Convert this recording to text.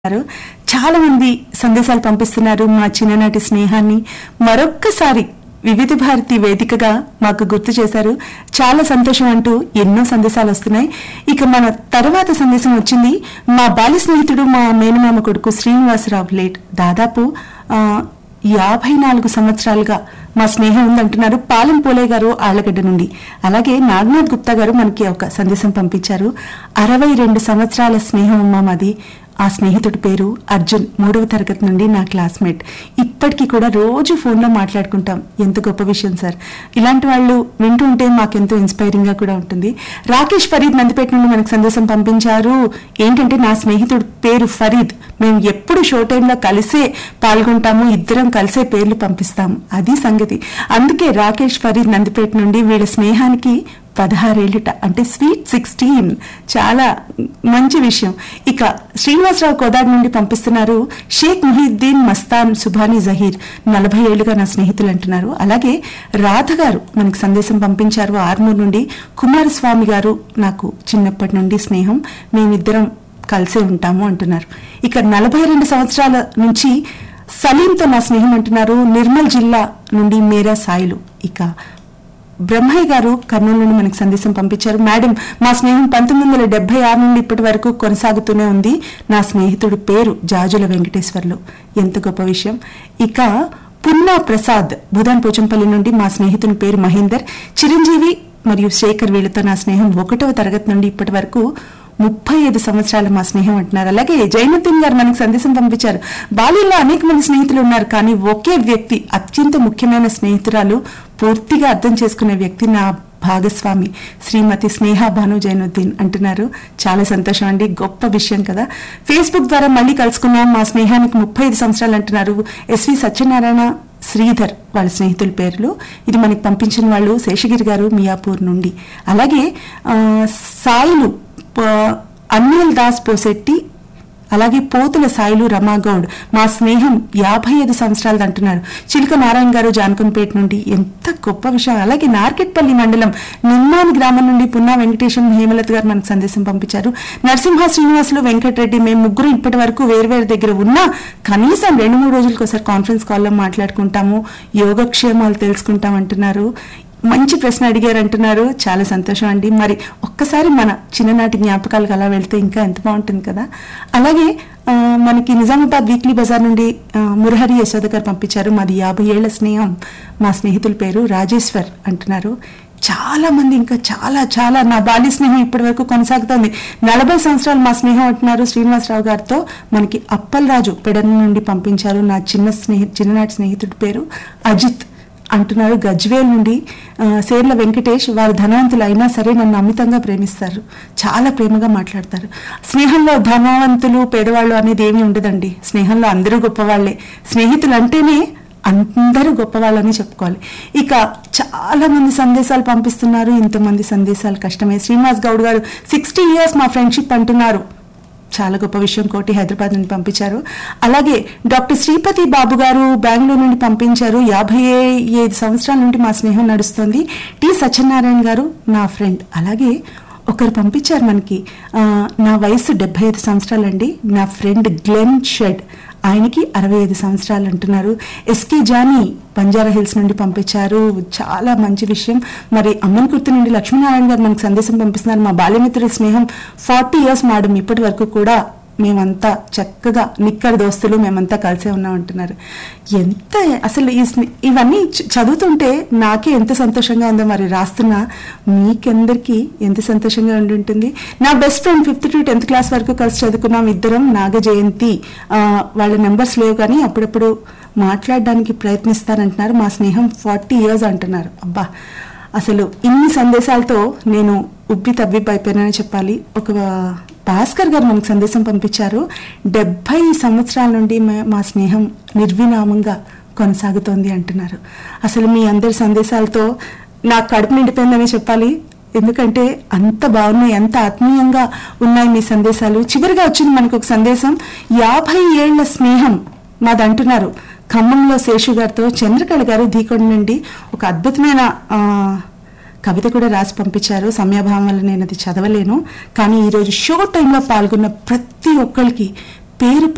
ఉన్నారు. చాలా మంది సందేశాలు పంపిస్తున్నారు మా చిన్ననాటి స్నేహాన్ని మరొక్కసారి వివిధ భారతి వేదికగా మాకు గుర్తు చేశారు చాలా సంతోషం అంటూ ఎన్నో సందేశాలు వస్తున్నాయి ఇక మన తర్వాత సందేశం వచ్చింది మా బాల్య స్నేహితుడు మా మేనమామ కొడుకు శ్రీనివాసరావు లేట్ దాదాపు ఆ, యాభై నాలుగు సంవత్సరాలుగా మా స్నేహం ఉందంటున్నారు పాలెం పోలే గారు ఆళ్లగడ్డ నుండి అలాగే నాగనాథ్ గుప్తా గారు మనకి ఒక సందేశం పంపించారు అరవై రెండు సంవత్సరాల స్నేహం అమ్మా మాది ఆ స్నేహితుడి పేరు అర్జున్ మూడవ తరగతి నుండి నా క్లాస్మేట్ ఇప్పటికీ కూడా రోజు ఫోన్లో మాట్లాడుకుంటాం ఎంత గొప్ప విషయం సార్ ఇలాంటి వాళ్ళు వింటూ ఉంటే మాకెంతో ఇన్స్పైరింగ్ గా కూడా ఉంటుంది రాకేష్ ఫరీద్ నందిపేట నుండి మనకు సందేశం పంపించారు ఏంటంటే నా స్నేహితుడు పేరు ఫరీద్ మేము ఎప్పుడు షో టైంలో కలిసే పాల్గొంటాము ఇద్దరం కలిసే పేర్లు పంపిస్తాం అది సంగతి అందుకే రాకేష్ ఫరీద్ నందిపేట నుండి వీళ్ళ స్నేహానికి పదహారేళ్ళుట అంటే స్వీట్ సిక్స్టీన్ చాలా మంచి విషయం ఇక శ్రీనివాసరావు కోదాడ్ నుండి పంపిస్తున్నారు షేక్ ముహిద్దీన్ మస్తాన్ సుభాని జహీర్ నలభై ఏళ్లుగా నా స్నేహితులు అంటున్నారు అలాగే రాధ గారు మనకి సందేశం పంపించారు ఆర్మూర్ నుండి కుమారస్వామి గారు నాకు చిన్నప్పటి నుండి స్నేహం మేమిద్దరం కలిసే ఉంటాము అంటున్నారు ఇక నలభై రెండు సంవత్సరాల నుంచి సలీంతో నా స్నేహం అంటున్నారు నిర్మల్ జిల్లా నుండి మేరా సాయిలు ఇక బ్రహ్మయ్య గారు కర్నూలు నుండి మనకి సందేశం పంపించారు మేడం మా స్నేహం పంతొమ్మిది వందల డెబ్బై ఆరు నుండి ఇప్పటి వరకు కొనసాగుతూనే ఉంది నా స్నేహితుడి పేరు జాజుల వెంకటేశ్వర్లు ఎంత గొప్ప విషయం ఇక పున్నా ప్రసాద్ భూదాన్ పోచంపల్లి నుండి మా స్నేహితుని పేరు మహేందర్ చిరంజీవి మరియు శేఖర్ వీళ్ళతో నా స్నేహం ఒకటవ తరగతి నుండి ఇప్పటి వరకు ముప్పై ఐదు సంవత్సరాల మా స్నేహం అంటున్నారు అలాగే జైనుద్దీన్ గారు మనకి సందేశం పంపించారు బాల్యంలో అనేక మంది స్నేహితులు ఉన్నారు కానీ ఒకే వ్యక్తి అత్యంత ముఖ్యమైన స్నేహితురాలు పూర్తిగా అర్థం చేసుకునే వ్యక్తి నా భాగస్వామి శ్రీమతి స్నేహ భాను జైనుద్దీన్ అంటున్నారు చాలా సంతోషం అండి గొప్ప విషయం కదా ఫేస్బుక్ ద్వారా మళ్ళీ కలుసుకున్నాం మా స్నేహానికి ముప్పై ఐదు సంవత్సరాలు అంటున్నారు ఎస్వి సత్యనారాయణ శ్రీధర్ వాళ్ళ స్నేహితుల పేర్లు ఇది మనకి పంపించిన వాళ్ళు శేషగిరి గారు మియాపూర్ నుండి అలాగే ఆ, సాయిలు ప- అనిల్ దాస్ పోసెట్టి అలాగే పోతుల సాయిలు రమాగౌడ్ మా స్నేహం యాభై ఐదు సంవత్సరాలు అంటున్నారు చిలుక నారాయణ గారు జానకంపేట నుండి ఎంత గొప్ప విషయం అలాగే నార్కెట్పల్లి మండలం నిమ్మాన్ గ్రామం నుండి పున్నా వెంకటేశం హేమలత గారు మనకు సందేశం పంపించారు నరసింహ శ్రీనివాసులు వెంకటరెడ్డి మేము ముగ్గురు ఇప్పటి వరకు వేర్వేరు దగ్గర ఉన్నా కనీసం రెండు మూడు రోజులకు ఒకసారి కాన్ఫరెన్స్ కాల్లో మాట్లాడుకుంటాము యోగక్షేమాలు తెలుసుకుంటాం అంటున్నారు మంచి ప్రశ్న అడిగారు అంటున్నారు చాలా సంతోషం అండి మరి ఒక్కసారి మన చిన్ననాటి జ్ఞాపకాలకు అలా వెళ్తే ఇంకా ఎంత బాగుంటుంది కదా అలాగే ఆ, మనకి నిజామాబాద్ వీక్లీ బజార్ నుండి ఆ, మురహరి యశోద గారు పంపించారు మాది యాభై ఏళ్ల స్నేహం మా స్నేహితుల పేరు రాజేశ్వర్ అంటున్నారు చాలా మంది ఇంకా చాలా చాలా నా బాల్య స్నేహం ఇప్పటి వరకు కొనసాగుతోంది నలభై సంవత్సరాలు మా స్నేహం అంటున్నారు శ్రీనివాసరావు గారితో మనకి అప్పలరాజు పెడన నుండి పంపించారు నా చిన్న స్నేహి చిన్ననాటి స్నేహితుడి పేరు అజిత్ అంటున్నారు గజ్వేల్ నుండి ఆ, సేర్ల వెంకటేష్ వారు ధనవంతులు అయినా సరే నన్ను అమితంగా ప్రేమిస్తారు చాలా ప్రేమగా మాట్లాడతారు స్నేహంలో ధనవంతులు పేదవాళ్ళు అనేది ఏమీ ఉండదండి స్నేహంలో అందరూ గొప్పవాళ్లే స్నేహితులు అంటేనే అందరూ గొప్పవాళ్ళని చెప్పుకోవాలి ఇక చాలా మంది సందేశాలు పంపిస్తున్నారు ఇంతమంది సందేశాలు కష్టమే శ్రీనివాస్ గౌడ్ గారు సిక్స్టీ ఇయర్స్ మా ఫ్రెండ్షిప్ అంటున్నారు చాలా గొప్ప విషయం కోటి హైదరాబాద్ నుండి పంపించారు అలాగే డాక్టర్ శ్రీపతి బాబు గారు బెంగళూరు నుండి పంపించారు యాభై ఐదు సంవత్సరాల నుండి మా స్నేహం నడుస్తుంది టి సత్యనారాయణ గారు నా ఫ్రెండ్ అలాగే ఒకరు పంపించారు మనకి ఆ, నా వయసు డెబ్బై ఐదు సంవత్సరాలండి నా ఫ్రెండ్ గ్లెన్ షెడ్ ఆయనకి అరవై ఐదు సంవత్సరాలు అంటున్నారు ఎస్కే జానీ బంజారా హిల్స్ నుండి పంపించారు చాలా మంచి విషయం మరి అమ్మన్కుర్తి నుండి లక్ష్మీనారాయణ గారు మనకు సందేశం పంపిస్తున్నారు మా బాల్యమిత్రుల స్నేహం ఫార్టీ ఇయర్స్ మాడం ఇప్పటి వరకు కూడా మేమంతా చక్కగా నిక్కర్ దోస్తులు మేమంతా కలిసే ఉన్నాం అంటున్నారు ఎంత అసలు ఈ స్నే- ఇవన్నీ చ- చదువుతుంటే నాకే ఎంత సంతోషంగా ఉందో మరి రాస్తున్నా మీకందరికీ ఎంత సంతోషంగా ఉండి ఉంటుంది నా best friend fifth to tenth class వరకు కలిసి చదువుకున్నాం ఇద్దరం నాగ జయంతి ఆ, వాళ్ళ నెంబర్స్ లేవు కానీ అప్పుడప్పుడు మాట్లాడడానికి ప్రయత్నిస్తారంటున్నారు మా స్నేహం ఫార్టీ ఇయర్స్ అంటున్నారు అబ్బా అసలు ఇన్ని సందేశాలతో నేను ఉబ్బి తబ్బిబ్బి అయిపోయానని చెప్పాలి ఒక భాస్కర్ గారు మనకు సందేశం పంపించారు డెబ్బై సంవత్సరాల నుండి మే- మా స్నేహం నిర్వినామంగా కొనసాగుతోంది అంటున్నారు అసలు మీ అందరి సందేశాలతో నాకు కడుపు నిండిపోయిందని చెప్పాలి ఎందుకంటే అంత బాగున్నాయి అంత ఆత్మీయంగా ఉన్నాయి మీ సందేశాలు చివరిగా వచ్చింది మనకు ఒక సందేశం యాభై ఏళ్ల స్నేహం మాది అంటున్నారు ఖమ్మంలో శేషు గారితో చంద్రకళ గారు ధీకొండ నుండి ఒక అద్భుతమైన ఆ, కవిత కూడా రాసి పంపించారు సమయాభావం వల్ల నేను అది చదవలేను కానీ ఈరోజు షో టైంలో పాల్గొన్న ప్రతి ఒక్కరికి పేరు